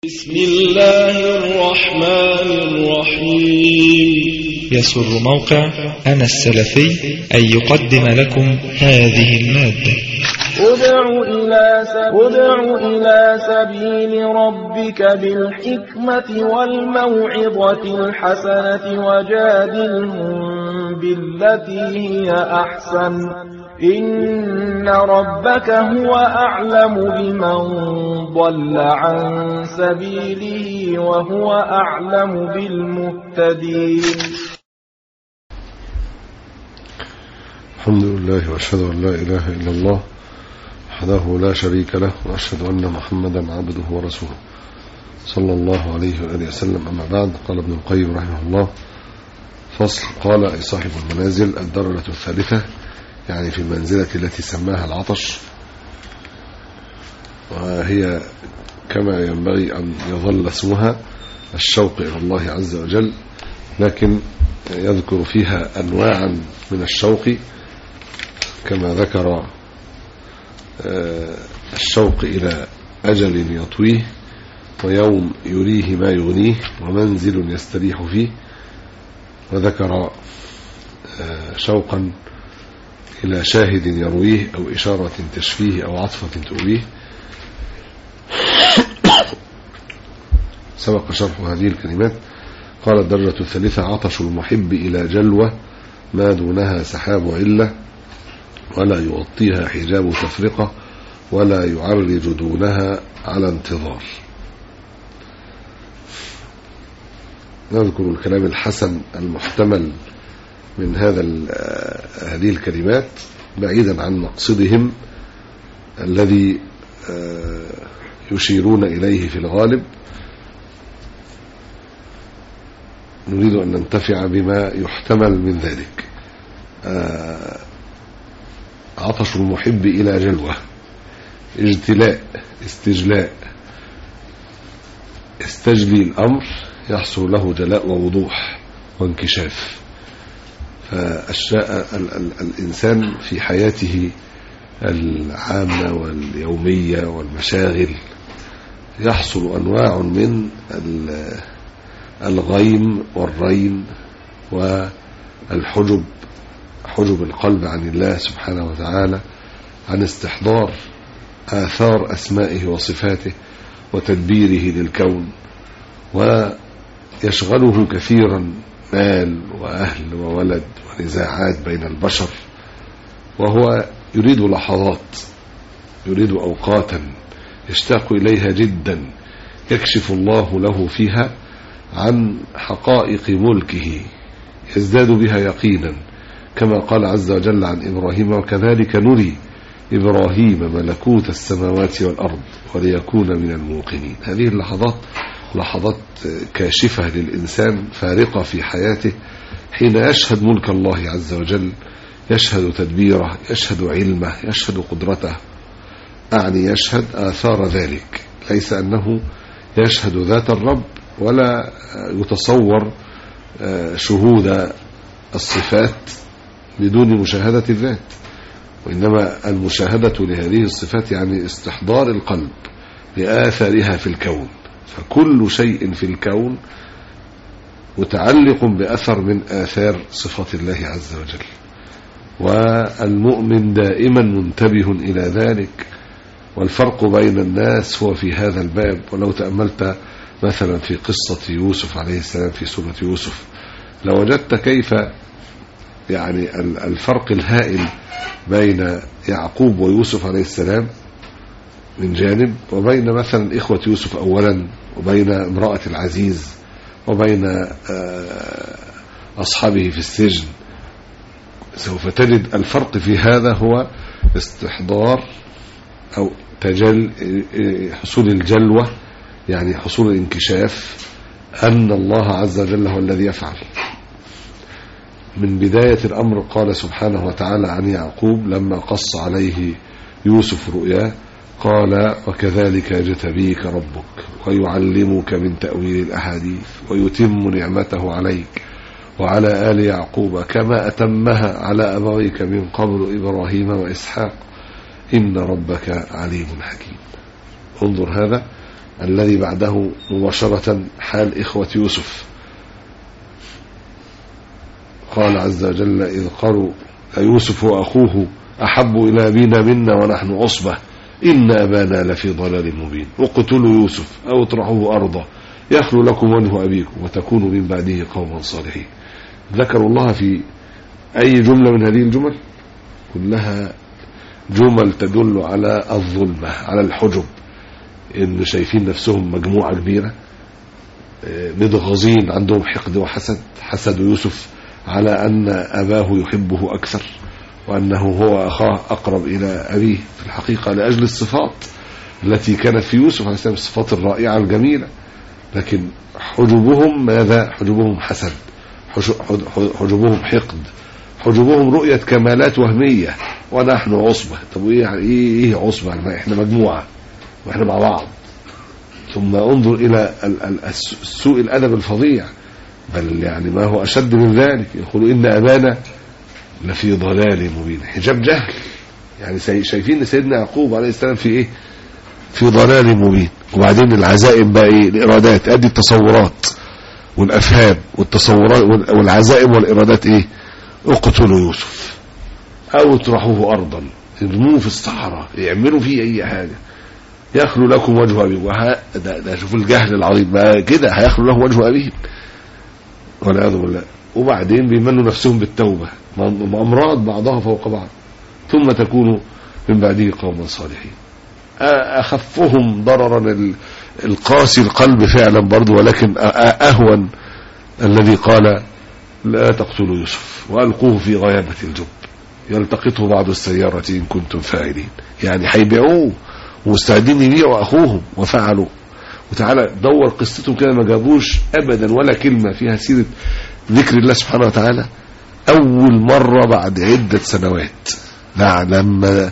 بسم الله الرحمن الرحيم يسر موقع أنا السلفي أن يقدم لكم هذه المادة ادع إلى, ادع إلى سبيل ربك بالحكمة والموعظة الحسنة وجادلهم بالتي هي أحسن إن ربك هو أعلم بمن ضل عن سبيله وهو أعلم بالمهتدين الحمد لله وأشهد أن لا إله إلا الله وحده لا شريك له وأشهد أن محمدا عبده ورسوله صلى الله عليه وآله وسلم أما بعد قال ابن القيم رحمه الله فصل قال أي صاحب المنازل الدرجة الثالثة يعني في المنزلة التي سماها العطش وهي كما ينبغي أن يظل اسمها الشوق إلى الله عز وجل لكن يذكر فيها أنواعا من الشوق كما ذكر الشوق إلى أجل يطويه ويوم يريه ما يغنيه ومنزل يستريح فيه وذكر شوقا إلى شاهد يرويه أو إشارة تشفيه أو عطفة تؤويه سبق شرح هذه الكلمات قال الدرجة الثالثة عطش المحب إلى جلوة ما دونها سحاب علة ولا يغطيها حجاب تفرقة ولا يعرج دونها على انتظار نذكر الكلام الحسن المحتمل من هذا هذه الكلمات بعيدا عن مقصدهم الذي يشيرون إليه في الغالب نريد أن ننتفع بما يحتمل من ذلك عطش المحب إلى جلوة اجتلاء استجلاء استجلي الأمر يحصل له جلاء ووضوح وانكشاف فالشاء الإنسان في حياته العامة واليومية والمشاغل يحصل أنواع من الغيم والرين والحجب حجب القلب عن الله سبحانه وتعالى عن استحضار آثار أسمائه وصفاته وتدبيره للكون ويشغله كثيرا مال وأهل وولد ونزاعات بين البشر وهو يريد لحظات يريد أوقاتا يشتاق إليها جدا يكشف الله له فيها عن حقائق ملكه يزداد بها يقينا كما قال عز وجل عن إبراهيم وكذلك نري إبراهيم ملكوت السماوات والأرض وليكون من الموقنين هذه اللحظات لحظات كاشفة للإنسان فارقة في حياته حين يشهد ملك الله عز وجل يشهد تدبيره يشهد علمه يشهد قدرته أعني يشهد آثار ذلك ليس أنه يشهد ذات الرب ولا يتصور شهود الصفات بدون مشاهدة الذات وإنما المشاهدة لهذه الصفات يعني استحضار القلب لآثارها في الكون فكل شيء في الكون متعلق بأثر من آثار صفات الله عز وجل والمؤمن دائما منتبه إلى ذلك والفرق بين الناس هو في هذا الباب ولو تأملت مثلا في قصة يوسف عليه السلام في سورة يوسف لوجدت كيف يعني الفرق الهائل بين يعقوب ويوسف عليه السلام من جانب وبين مثلا إخوة يوسف أولا وبين امرأة العزيز وبين أصحابه في السجن سوف تجد الفرق في هذا هو استحضار أو تجل حصول الجلوة يعني حصول الانكشاف أن الله عز وجل هو الذي يفعل من بداية الأمر قال سبحانه وتعالى عن يعقوب لما قص عليه يوسف رؤياه قال وكذلك يجتبيك ربك ويعلمك من تأويل الأحاديث ويتم نعمته عليك وعلى آل يعقوب كما أتمها على أبويك من قبل إبراهيم وإسحاق إن ربك عليم حكيم انظر هذا الذي بعده مباشرة حال إخوة يوسف قال عز وجل إذ قالوا يوسف وأخوه أحب إلى أبينا منا ونحن عصبة إن أبانا لفي ضلال مبين اقتلوا يوسف أو اطرحوه أرضا يخلو لكم وجه أبيكم وتكونوا من بعده قوما صالحين ذكروا الله في أي جملة من هذه الجمل كلها جمل تدل على الظلمة على الحجب إن شايفين نفسهم مجموعة كبيرة آه، متغاظين عندهم حقد وحسد حسد يوسف على أن أباه يحبه أكثر وأنه هو أخاه أقرب إلى أبيه في الحقيقة لأجل الصفات التي كانت في يوسف عليه السلام الصفات الرائعة الجميلة لكن حجبهم ماذا حجبهم حسد حج- حج- حجبهم حقد حجبهم رؤية كمالات وهمية ونحن عصبة طب ايه يعني ايه ايه عصبة يعني احنا مجموعة واحنا مع بعض ثم انظر الى ال- ال- الس- سوء الادب الفظيع بل يعني ما هو اشد من ذلك يقول ان ابانا لفي ضلال مبين حجاب جهل يعني سي- شايفين ان سيدنا يعقوب عليه السلام في ايه في ضلال مبين وبعدين العزائم بقى ايه الارادات ادي التصورات والافهام والتصورات وال- والعزائم والارادات ايه اقتلوا يوسف او اطرحوه ارضا ارموه في الصحراء يعملوا فيه اي حاجه يخلو لكم وجه ابيكم وه... ده, ده شوف الجهل العظيم بقى كده هيخلو له وجه ابيهم والعياذ بالله وبعدين بيمنوا نفسهم بالتوبه م- امراض بعضها فوق بعض ثم تكون من بعده قوما صالحين أ- اخفهم ضررا ال- القاسي القلب فعلا برضه ولكن أ- أ- اهون الذي قال لا تقتلوا يوسف والقوه في غيابه الجب يلتقطه بعض السياره ان كنتم فاعلين يعني هيبيعوه ومستعدين يبيعوا اخوهم وفعلوا وتعالى دور قصتهم كده ما جابوش ابدا ولا كلمه فيها سيره ذكر الله سبحانه وتعالى اول مره بعد عده سنوات نعم لما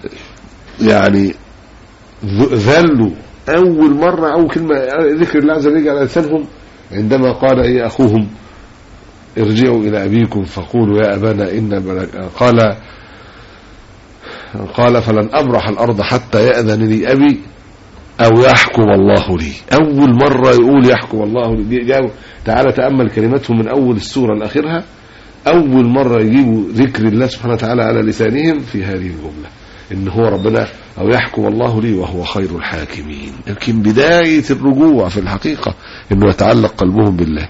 يعني ذ- ذلوا اول مره اول كلمه ذكر الله عز وجل على لسانهم عندما قال ايه اخوهم ارجعوا الى ابيكم فقولوا يا ابانا ان بلغ- قال قال فلن ابرح الارض حتى ياذن لي ابي او يحكم الله لي اول مره يقول يحكم الله لي جاءوا تعالى تامل كلماتهم من اول السوره لاخرها اول مره يجيبوا ذكر الله سبحانه وتعالى على لسانهم في هذه الجمله ان هو ربنا او يحكم الله لي وهو خير الحاكمين لكن بدايه الرجوع في الحقيقه انه يتعلق قلبهم بالله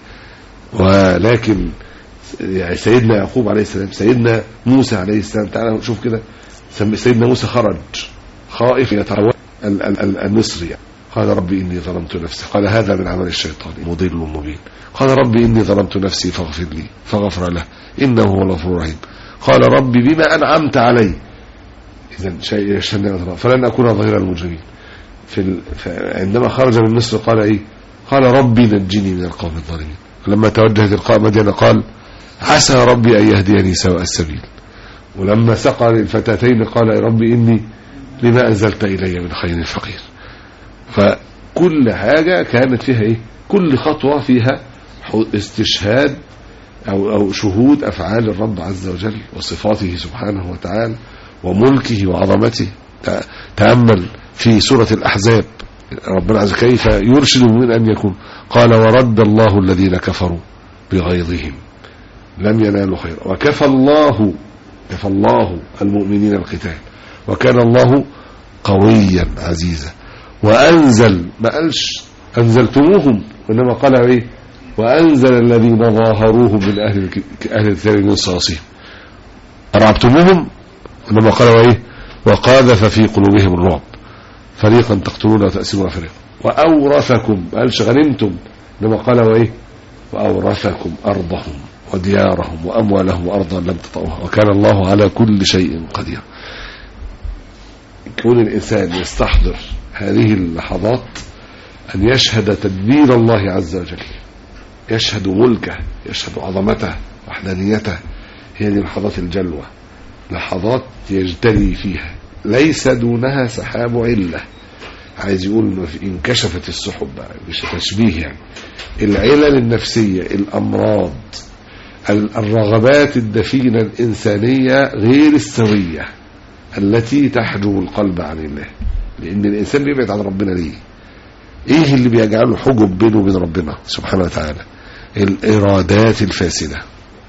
ولكن يعني سيدنا يعقوب عليه السلام سيدنا موسى عليه السلام تعالى شوف كده سم- سيدنا موسى خرج خائف يتعوى ال- ال- ال- المصري قال ربي إني ظلمت نفسي قال هذا من عمل الشيطان مضل مبين قال ربي إني ظلمت نفسي فاغفر لي فغفر له إنه هو الغفور الرحيم قال ربي بما أنعمت علي إذا شيء يشهد فلن أكون ظهير المجرمين في ال... ف- عندما خرج من مصر قال إيه قال ربي نجني من القوم الظالمين لما توجه تلقاء مدينة قال عسى ربي أن يهديني سواء السبيل ولما سقى للفتاتين قال يا ربي إني لما أنزلت إلي من خير فقير فكل حاجة كانت فيها إيه كل خطوة فيها ح- استشهاد أو, أو شهود أفعال الرب عز وجل وصفاته سبحانه وتعالى وملكه وعظمته ت- تأمل في سورة الأحزاب ربنا عز وجل كيف يرشد من أن يكون قال ورد الله الذين كفروا بغيظهم لم ينالوا خيرا وكفى الله كفى الله المؤمنين القتال وكان الله قويا عزيزا وأنزل ما قالش أنزلتموهم وإنما قال إيه وأنزل الذين ظاهروهم من أهل الك- أهل الكتاب من صاصهم أرعبتموهم وإنما قال إيه وقاذف في قلوبهم الرعب فريقا تقتلون وتأسرون فريقا وأورثكم ما قالش غنمتم إنما قال وإيه وأورثكم أرضهم وديارهم وأموالهم وأرضا لم تطئوها وكان الله على كل شيء قدير كون الإنسان يستحضر هذه اللحظات أن يشهد تدبير الله عز وجل يشهد ملكه يشهد عظمته وحدانيته هي دي لحظات الجلوة لحظات يجتري فيها ليس دونها سحاب علة عايز يقول انه في- انكشفت السحب بقى مش تشبيه يعني العلل النفسية الأمراض ال- الرغبات الدفينة الإنسانية غير السوية التي تحجب القلب عن الله لأن الإنسان بيبعد عن ربنا ليه ايه اللي بيجعله حجب بينه وبين ربنا سبحانه وتعالى الارادات الفاسده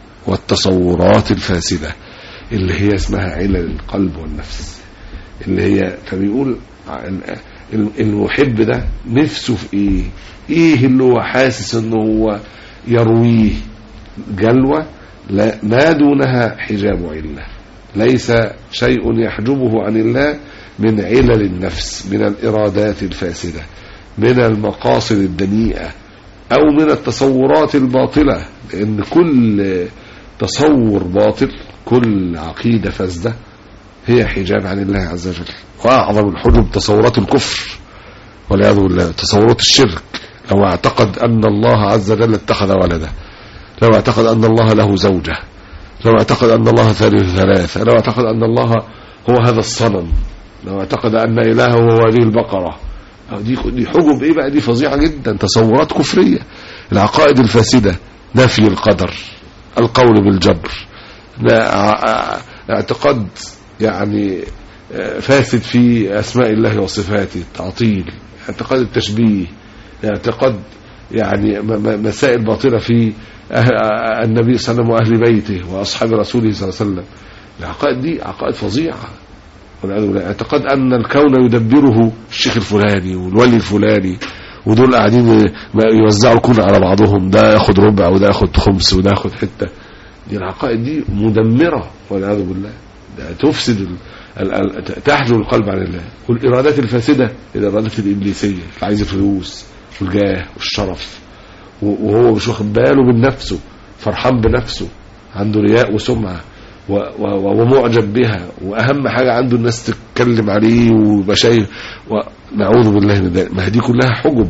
والتصورات الفاسده اللي هي اسمها علل القلب والنفس اللي هي فبيقول ال- ال- المحب ده نفسه في ايه ايه اللي هو حاسس انه هو يرويه جلوة لا ما دونها حجاب علة ليس شيء يحجبه عن الله من علل النفس من الإرادات الفاسدة من المقاصد الدنيئة أو من التصورات الباطلة لأن كل تصور باطل كل عقيدة فاسدة هي حجاب عن الله عز وجل وأعظم الحجب تصورات الكفر والعياذ بالله تصورات الشرك لو اعتقد أن الله عز وجل اتخذ ولدا لو اعتقد أن الله له زوجة لو اعتقد أن الله ثالث ثلاثة لو اعتقد أن الله هو هذا الصنم لو اعتقد أن إلهه هو هذه البقرة أو دي دي حجب إيه بقى دي فظيعة جدا تصورات كفرية العقائد الفاسدة نفي القدر القول بالجبر لا ع- اعتقاد يعني آه، فاسد في أسماء الله وصفاته تعطيل اعتقاد التشبيه اعتقاد يعني م- م- مسائل باطلة في أه- آه، النبي صلى الله عليه وسلم وأهل بيته وأصحاب رسوله صلى الله عليه وسلم العقائد دي عقائد فظيعة والعياذ بالله اعتقاد أن الكون يدبره الشيخ الفلاني والولي الفلاني ودول قاعدين ما يوزعوا الكون على بعضهم ده ياخد ربع وده ياخد خمس وده ياخد حتة دي العقائد دي مدمرة والعياذ بالله ده تفسد ال... ال... ال... تحجر القلب عن الله والإرادات الفاسدة الإرادات الإبليسية اللي عايز الفلوس والجاه والشرف و- وهو مش واخد باله من نفسه فرحان بنفسه عنده رياء وسمعة و- و- ومعجب بها واهم حاجه عنده الناس تتكلم عليه ويبقى شايف ونعوذ بالله من ذلك ما هي دي كلها حجب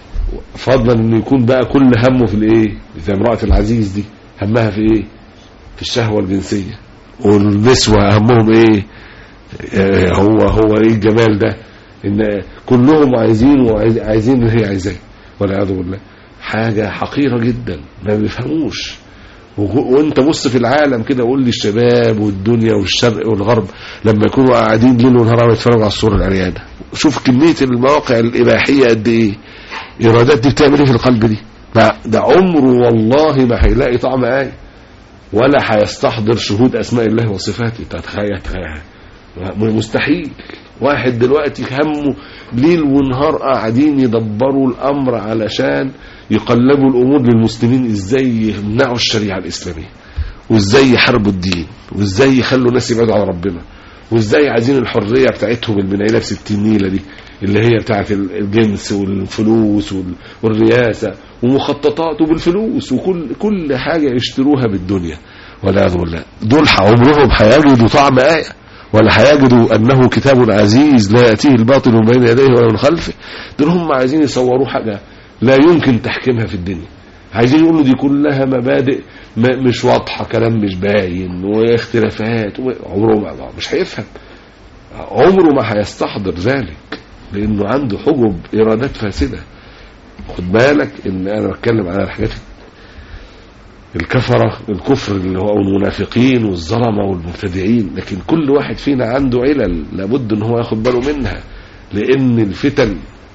فضلا انه يكون بقى كل همه في الايه زي امراه العزيز دي همها في ايه في الشهوه الجنسيه والنسوه همهم ايه آه، هو هو ايه الجمال ده ان كلهم عايزين وعايزين اللي هي عايزاه والعياذ بالله حاجه حقيره جدا ما بيفهموش وج- وانت بص في العالم كده قول لي الشباب والدنيا والشرق والغرب لما يكونوا قاعدين ليل ونهار عم يتفرجوا على الصور العريانه شوف كميه المواقع الاباحيه قد ايه ايرادات دي بتعمل ايه في القلب دي ده- ده عمره والله ما هيلاقي طعم ايه ولا هيستحضر شهود اسماء الله وصفاته تتخيل تخيل مستحيل واحد دلوقتي همه ليل ونهار قاعدين يدبروا الامر علشان يقلبوا الامور للمسلمين ازاي يمنعوا الشريعه الاسلاميه وازاي يحاربوا الدين وازاي يخلوا الناس يبعدوا عن ربنا وازاي عايزين الحريه بتاعتهم المنيله ب 60 نيله دي اللي هي بتاعت ال- الجنس والفلوس وال- والرياسه ومخططات وبالفلوس وكل كل حاجه يشتروها بالدنيا والعياذ بالله دول عمرهم هيجدوا طعم ايه ولا هيجدوا انه كتاب عزيز لا ياتيه الباطل من بين يديه ولا من خلفه دول هم عايزين يصوروه حاجه لا يمكن تحكيمها في الدنيا عايزين يقولوا دي كلها مبادئ م- مش واضحه كلام مش باين واختلافات و- عمره ما مش هيفهم عمره ما هيستحضر ذلك لانه عنده حجب ارادات فاسده خد بالك ان انا بتكلم على الحاجات الكفرة الكفر اللي هو المنافقين والظلمة والمبتدعين لكن كل واحد فينا عنده علل لابد ان هو ياخد باله منها لان الفتن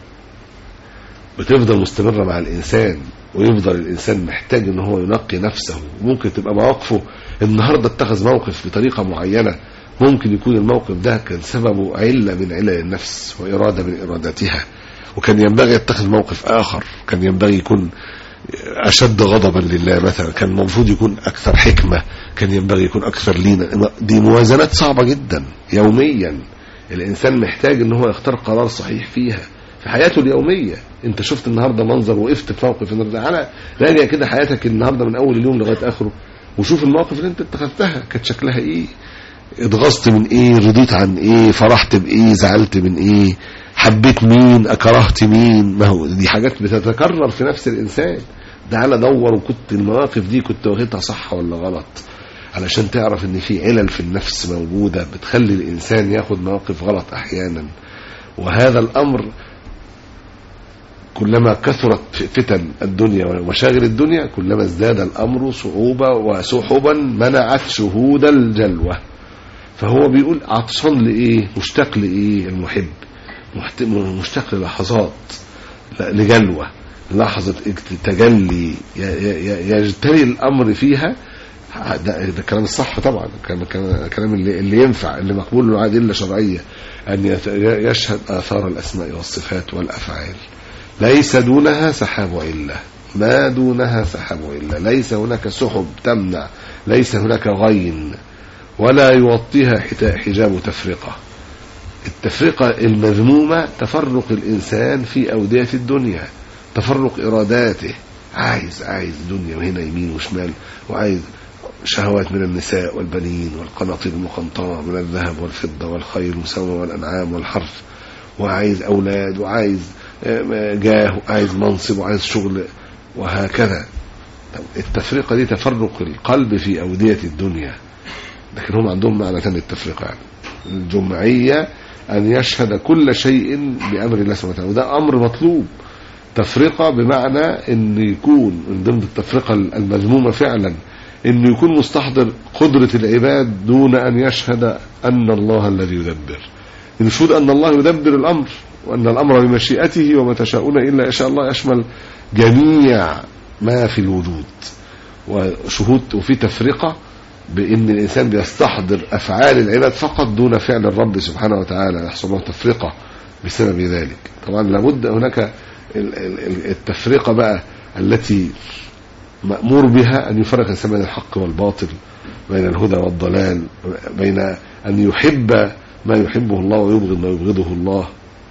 بتفضل مستمرة مع الانسان ويفضل الانسان محتاج ان هو ينقي نفسه ممكن تبقى مواقفه النهارده اتخذ موقف بطريقة معينة ممكن يكون الموقف ده كان سببه علة من علل النفس وإرادة من إراداتها وكان ينبغي يتخذ موقف آخر كان ينبغي يكون أشد غضبا لله مثلا كان المفروض يكون أكثر حكمة كان ينبغي يكون أكثر لينا دي موازنات صعبة جدا يوميا الإنسان محتاج إن هو يختار قرار صحيح فيها في حياته اليومية أنت شفت النهاردة منظر وقفت في موقف النهاردة على راجع كده حياتك النهاردة من أول اليوم لغاية آخره وشوف المواقف اللي أنت اتخذتها كانت شكلها إيه اتغصت من ايه رضيت عن ايه فرحت بايه زعلت من ايه حبيت مين اكرهت مين ما هو دي حاجات بتتكرر في نفس الانسان تعالى دور وكنت المواقف دي كنت واخدها صح ولا غلط علشان تعرف ان في علل في النفس موجوده بتخلي الانسان ياخد مواقف غلط احيانا وهذا الامر كلما كثرت فتن الدنيا ومشاغل الدنيا كلما ازداد الامر صعوبه وسحبا منعت شهود الجلوه فهو بيقول عطشان لايه مشتاق لايه المحب محت- مشتاق للحظات لجلوة لحظة اجت- تجلي ي- ي- يجتري الأمر فيها ده, ده الكلام الصح طبعا كلام الكلام الكلام اللي, اللي ينفع اللي مقبول له أدلة شرعية أن يت- يشهد آثار الأسماء والصفات والأفعال ليس دونها سحاب علة ما دونها سحاب علة ليس هناك سحب تمنع ليس هناك غين ولا يوطيها حتا- حجاب تفرقة التفرقة المذمومة تفرق الإنسان في أودية الدنيا تفرق إراداته عايز عايز دنيا وهنا يمين وشمال وعايز شهوات من النساء والبنين والقناطير المقنطرة من الذهب والفضة والخيل والسماء والأنعام والحرث وعايز أولاد وعايز آه، جاه وعايز منصب وعايز شغل وهكذا طب التفرقة دي تفرق القلب في أودية الدنيا لكن هم عندهم معنى ثاني التفرقة يعني الجمعية أن يشهد كل شيء بأمر الله سبحانه وتعالى وده أمر مطلوب تفرقة بمعنى أن يكون من ضمن التفرقة المذمومة فعلا أن يكون مستحضر قدرة العباد دون أن يشهد أن الله الذي يدبر المفروض أن الله يدبر الأمر وأن الأمر بمشيئته وما تشاءون إلا يشاء الله يشمل جميع ما في الوجود وشهود وفي تفرقة بأن الإنسان بيستحضر أفعال العباد فقط دون فعل الرب سبحانه وتعالى يحصل له تفرقة بسبب ذلك طبعا لابد هناك ال- ال- ال- التفرقة بقى التي مأمور بها أن يفرق الإنسان بين الحق والباطل بين الهدى والضلال بين أن يحب ما يحبه الله ويبغض ما يبغضه الله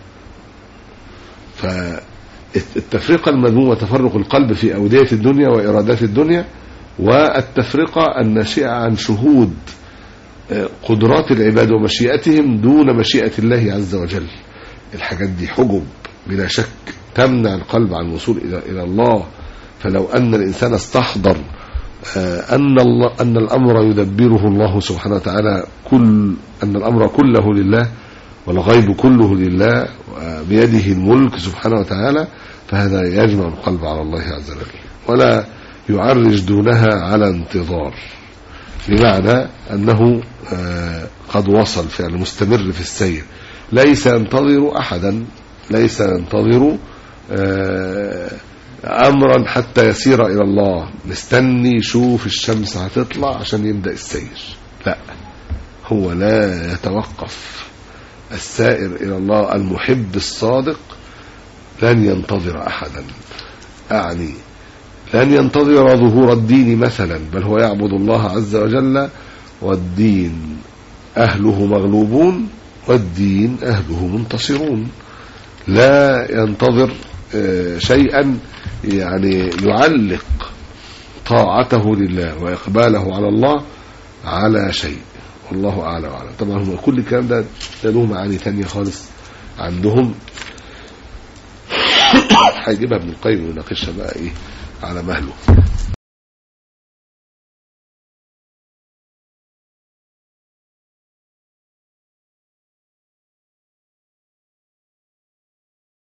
فالتفرقة المذمومة تفرق القلب في أودية الدنيا وإرادات الدنيا والتفرقة الناشئة عن شهود آه، قدرات العباد ومشيئتهم دون مشيئة الله عز وجل الحاجات دي حجب بلا شك تمنع القلب عن الوصول إلى إلى الله فلو أن الإنسان استحضر آه، أن الله أن الأمر يدبره الله سبحانه وتعالى كل أن الأمر كله لله والغيب كله لله بيده الملك سبحانه وتعالى فهذا يجمع القلب على الله عز وجل ولا يعرج دونها على انتظار بمعنى أنه آه، قد وصل فعلا مستمر في السير ليس ينتظر أحدا ليس ينتظر آه، أمرا حتى يسير إلى الله مستني يشوف الشمس هتطلع عشان يبدأ السير لا هو لا يتوقف السائر إلى الله المحب الصادق لن ينتظر أحدا أعني لن ينتظر ظهور الدين مثلا بل هو يعبد الله عز وجل والدين أهله مغلوبون والدين أهله منتصرون لا ينتظر آه، شيئا يعني يعلق طاعته لله وإقباله على الله على شيء والله أعلى وأعلم طبعا هم كل الكلام ده ده له معاني ثانية خالص عندهم هيجيبها ابن القيم ويناقشها بقى ايه على مهله